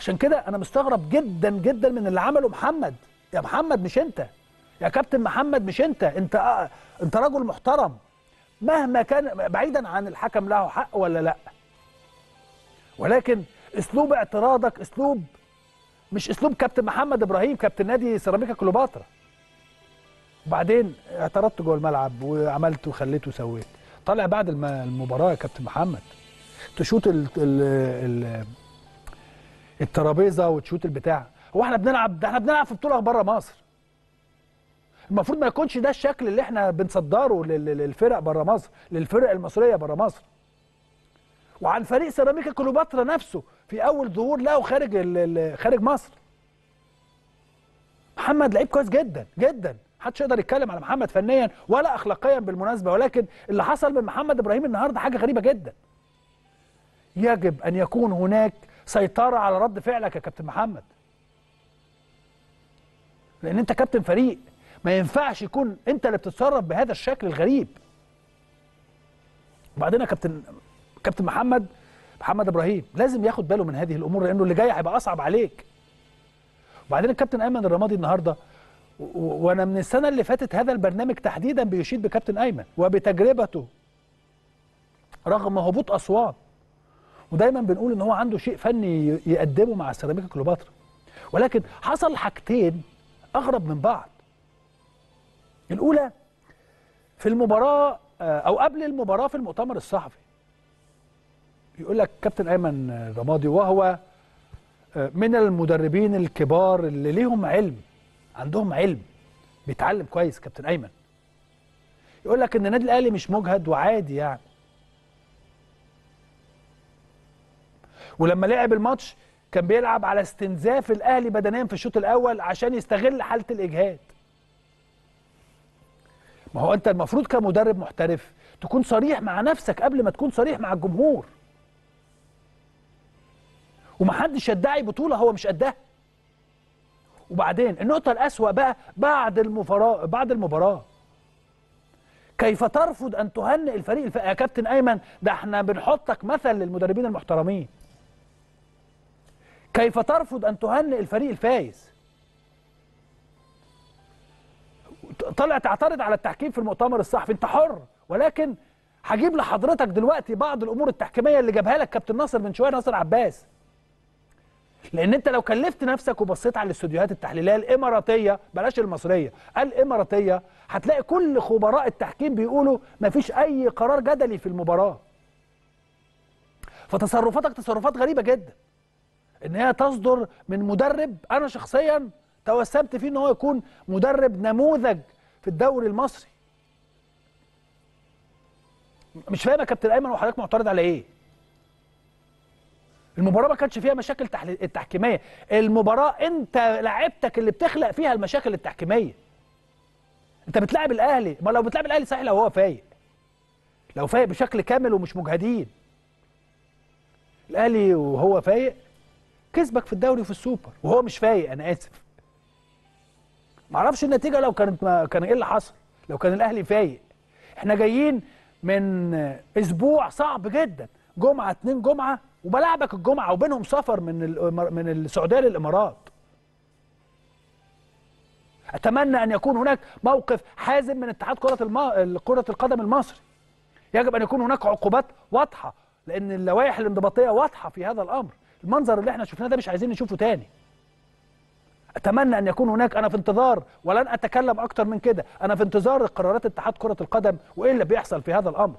عشان كده انا مستغرب جدا جدا من اللي عمله محمد يا محمد مش انت يا كابتن محمد مش انت انت آه انت رجل محترم مهما كان بعيدا عن الحكم له حق ولا لا ولكن اسلوب اعتراضك اسلوب مش اسلوب كابتن محمد ابراهيم كابتن نادي سيراميكا كليوباترا وبعدين اعترضت جوه الملعب وعملت وخليت وسويت طالع بعد الم- المباراه يا كابتن محمد تشوت ال ال ال الترابيزه وتشوت البتاع هو احنا بنلعب ده احنا بنلعب في بطوله بره مصر المفروض ما يكونش ده الشكل اللي احنا بنصدره لل- لل- للفرق بره مصر للفرق المصريه بره مصر وعن فريق سيراميكا كليوباترا نفسه في اول ظهور له خارج ال- ال- خارج مصر محمد لعيب كويس جدا جدا محدش يقدر يتكلم على محمد فنيا ولا اخلاقيا بالمناسبه ولكن اللي حصل من محمد ابراهيم النهارده حاجه غريبه جدا يجب ان يكون هناك سيطره على رد فعلك يا كابتن محمد لان انت كابتن فريق ما ينفعش يكون انت اللي بتتصرف بهذا الشكل الغريب وبعدين يا كابتن كابتن محمد محمد ابراهيم لازم ياخد باله من هذه الامور لانه اللي جاي هيبقى اصعب عليك وبعدين الكابتن ايمن الرمادي النهارده و- و- وانا من السنه اللي فاتت هذا البرنامج تحديدا بيشيد بكابتن ايمن وبتجربته رغم هبوط اسوان ودايما بنقول ان هو عنده شيء فني ي- يقدمه مع سيراميكا كليوباترا ولكن حصل حاجتين اغرب من بعض الاولى في المباراه آه، او قبل المباراه في المؤتمر الصحفي يقول لك كابتن ايمن الرمادي وهو آه، من المدربين الكبار اللي ليهم علم عندهم علم بيتعلم كويس كابتن ايمن يقول لك ان النادي الاهلي مش مجهد وعادي يعني ولما لعب الماتش كان بيلعب على استنزاف الاهلي بدنيا في الشوط الاول عشان يستغل حاله الاجهاد ما هو انت المفروض كمدرب محترف تكون صريح مع نفسك قبل ما تكون صريح مع الجمهور ومحدش يدعي بطوله هو مش قدها وبعدين النقطه الاسوا بقى بعد المباراه بعد المباراه كيف ترفض ان تهنئ الفريق الف... يا كابتن ايمن ده احنا بنحطك مثل للمدربين المحترمين كيف ترفض ان تهنئ الفريق الفايز طلع تعترض على التحكيم في المؤتمر الصحفي انت حر ولكن هجيب لحضرتك دلوقتي بعض الامور التحكيميه اللي جابها لك كابتن ناصر من شويه ناصر عباس لان انت لو كلفت نفسك وبصيت على الاستوديوهات التحليليه الاماراتيه بلاش المصريه الاماراتيه هتلاقي كل خبراء التحكيم بيقولوا مفيش اي قرار جدلي في المباراه فتصرفاتك تصرفات غريبه جدا ان هي تصدر من مدرب انا شخصيا توسمت فيه ان هو يكون مدرب نموذج في الدوري المصري مش فاهم يا كابتن ايمن وحضرتك معترض على ايه المباراه ما كانش فيها مشاكل تحلي- التحكيميه المباراه انت لعبتك اللي بتخلق فيها المشاكل التحكيميه انت بتلعب الاهلي ما لو بتلعب الاهلي صحيح لو هو فايق لو فايق بشكل كامل ومش مجهدين الاهلي وهو فايق كسبك في الدوري وفي السوبر وهو مش فايق انا اسف معرفش النتيجه لو كانت ما كان ايه اللي حصل لو كان الاهلي فايق احنا جايين من اسبوع صعب جدا جمعه اتنين جمعه وبلعبك الجمعه وبينهم سفر من الإمار- من السعوديه للامارات اتمنى ان يكون هناك موقف حازم من اتحاد كره الم... كره القدم المصري يجب ان يكون هناك عقوبات واضحه لان اللوائح الانضباطيه واضحه في هذا الامر المنظر اللي احنا شفناه ده مش عايزين نشوفه تاني اتمنى ان يكون هناك انا في انتظار ولن اتكلم اكتر من كده انا في انتظار قرارات اتحاد كره القدم وايه اللي بيحصل في هذا الامر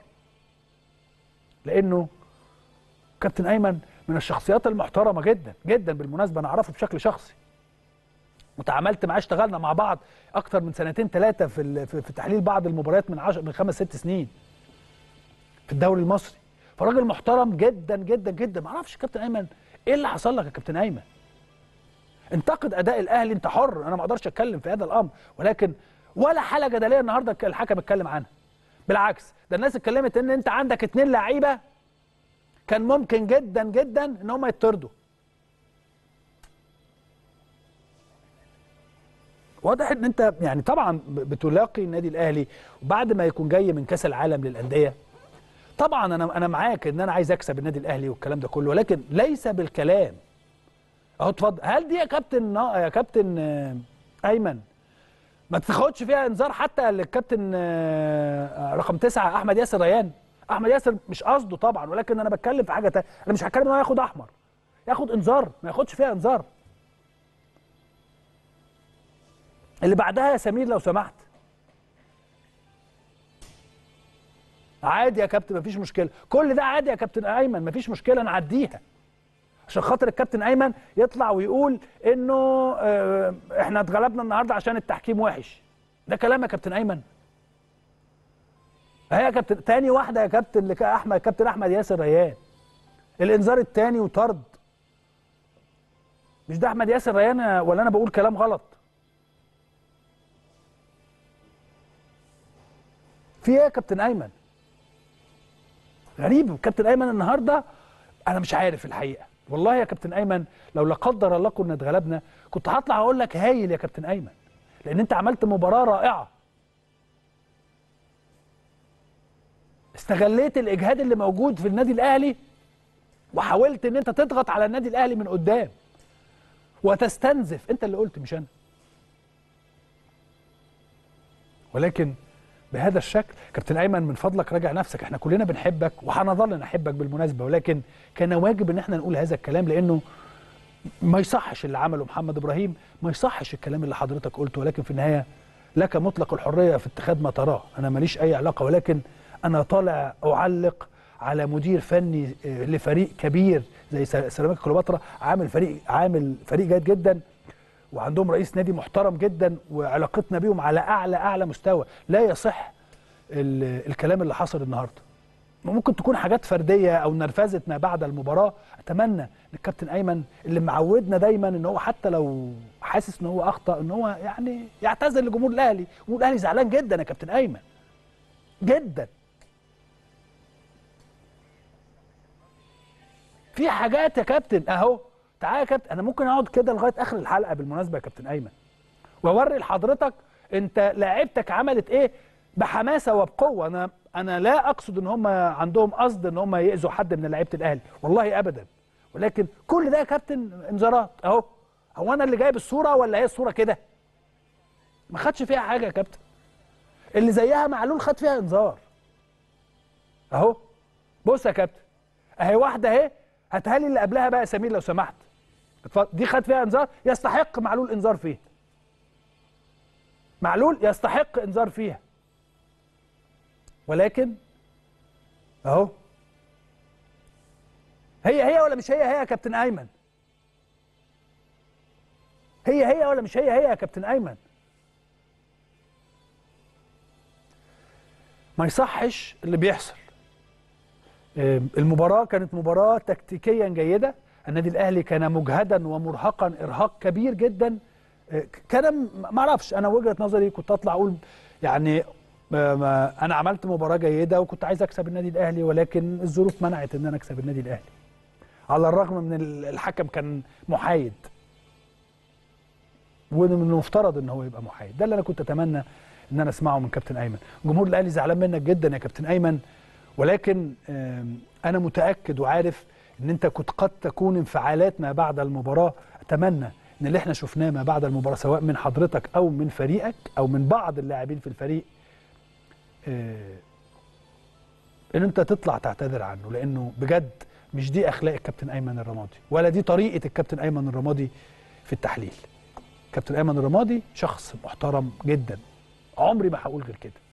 لانه كابتن ايمن من الشخصيات المحترمه جدا جدا بالمناسبه انا اعرفه بشكل شخصي وتعاملت معاه اشتغلنا مع بعض اكتر من سنتين ثلاثه في ال- في في تحليل بعض المباريات من عشر من خمس ست سنين في الدوري المصري فراجل محترم جدا جدا جدا ما اعرفش كابتن ايمن ايه اللي حصل لك يا كابتن ايمن انتقد اداء الاهلي انت حر انا ما اقدرش اتكلم في هذا الامر ولكن ولا حاله جدليه النهارده الحكم اتكلم عنها بالعكس ده الناس اتكلمت ان انت عندك اتنين لعيبه كان ممكن جدا جدا ان هم يطردوا واضح ان انت يعني طبعا ب- بتلاقي النادي الاهلي بعد ما يكون جاي من كاس العالم للانديه طبعا انا انا معاك ان انا عايز اكسب النادي الاهلي والكلام ده كله ولكن ليس بالكلام اهو اتفضل هل دي يا كابتن يا كابتن آه، ايمن ما تاخدش فيها انذار حتى للكابتن آه، رقم تسعة احمد ياسر ريان احمد ياسر مش قصده طبعا ولكن انا بتكلم في حاجه تانية انا مش هتكلم ان هو ياخد احمر ياخد انذار ما ياخدش فيها انذار اللي بعدها يا سمير لو سمحت عادي يا كابتن مفيش مشكله كل ده عادي يا كابتن ايمن مفيش مشكله نعديها عشان خاطر الكابتن ايمن يطلع ويقول انه آه، احنا اتغلبنا النهارده عشان التحكيم وحش ده كلام يا كابتن ايمن اهي يا كابتن تاني واحده يا كابتن لك احمد كابتن احمد ياسر ريان الانذار التاني وطرد مش ده احمد ياسر ريان ولا انا بقول كلام غلط في ايه يا كابتن ايمن غريب كابتن ايمن النهارده انا مش عارف الحقيقه والله يا كابتن ايمن لو لا قدر الله كنا اتغلبنا كنت هطلع اقول لك هايل يا كابتن ايمن لان انت عملت مباراه رائعه استغليت الاجهاد اللي موجود في النادي الاهلي وحاولت ان انت تضغط على النادي الاهلي من قدام وتستنزف انت اللي قلت مش انا ولكن بهذا الشكل كابتن ايمن من فضلك راجع نفسك احنا كلنا بنحبك وهنظل نحبك بالمناسبه ولكن كان واجب ان احنا نقول هذا الكلام لانه ما يصحش اللي عمله محمد ابراهيم ما يصحش الكلام اللي حضرتك قلته ولكن في النهايه لك مطلق الحريه في اتخاذ ما تراه انا ماليش اي علاقه ولكن انا طالع اعلق على مدير فني آه، لفريق كبير زي س- سيراميكا كليوباترا عامل فريق عامل فريق جيد جدا وعندهم رئيس نادي محترم جدا وعلاقتنا بيهم على اعلى اعلى مستوى لا يصح ال- الكلام اللي حصل النهارده ممكن تكون حاجات فرديه او نرفزه ما بعد المباراه اتمنى ان الكابتن ايمن اللي معودنا دايما ان هو حتى لو حاسس ان هو اخطا ان هو يعني يعتذر لجمهور الاهلي جمهور الاهلي زعلان جدا يا كابتن ايمن جدا في حاجات يا كابتن اهو تعالى يا كابتن انا ممكن اقعد كده لغايه اخر الحلقه بالمناسبه يا كابتن ايمن واوري لحضرتك انت لعيبتك عملت ايه بحماسه وبقوه انا انا لا اقصد ان هم عندهم قصد ان هم ياذوا حد من لعيبه الاهلي والله ابدا ولكن كل ده يا كابتن انذارات اهو هو انا اللي جايب الصوره ولا هي الصوره كده ما خدش فيها حاجه يا كابتن اللي زيها معلول خد فيها انذار اهو بص يا كابتن اهي واحده اهي هاتها لي اللي قبلها بقى يا سمير لو سمحت اتفضل. دي خد فيها انذار يستحق معلول انذار فيها معلول يستحق انذار فيها ولكن اهو هي هي ولا مش هي هي يا كابتن ايمن هي هي ولا مش هي هي يا كابتن ايمن ما يصحش اللي بيحصل آم، المباراة كانت مباراة تكتيكيا جيدة النادي الأهلي كان مجهدا ومرهقا إرهاق كبير جدا آه، كان م- ما اعرفش انا وجهة نظري كنت اطلع اقول يعني ما- ما- انا عملت مباراة جيدة وكنت عايز اكسب النادي الأهلي ولكن الظروف منعت ان انا اكسب النادي الأهلي على الرغم من ال- الحكم كان محايد ومن المفترض ان هو يبقى محايد ده اللي انا كنت اتمنى ان انا اسمعه من كابتن ايمن جمهور الاهلي زعلان منك جدا يا كابتن ايمن ولكن آم، انا متاكد وعارف ان انت كنت قد تكون انفعالات ما بعد المباراه اتمنى ان اللي احنا شفناه ما بعد المباراه سواء من حضرتك او من فريقك او من بعض اللاعبين في الفريق آه، ان انت تطلع تعتذر عنه لانه بجد مش دي اخلاق الكابتن ايمن الرمادي ولا دي طريقه الكابتن ايمن الرمادي في التحليل كابتن ايمن الرمادي شخص محترم جدا عمري ما هقول غير كده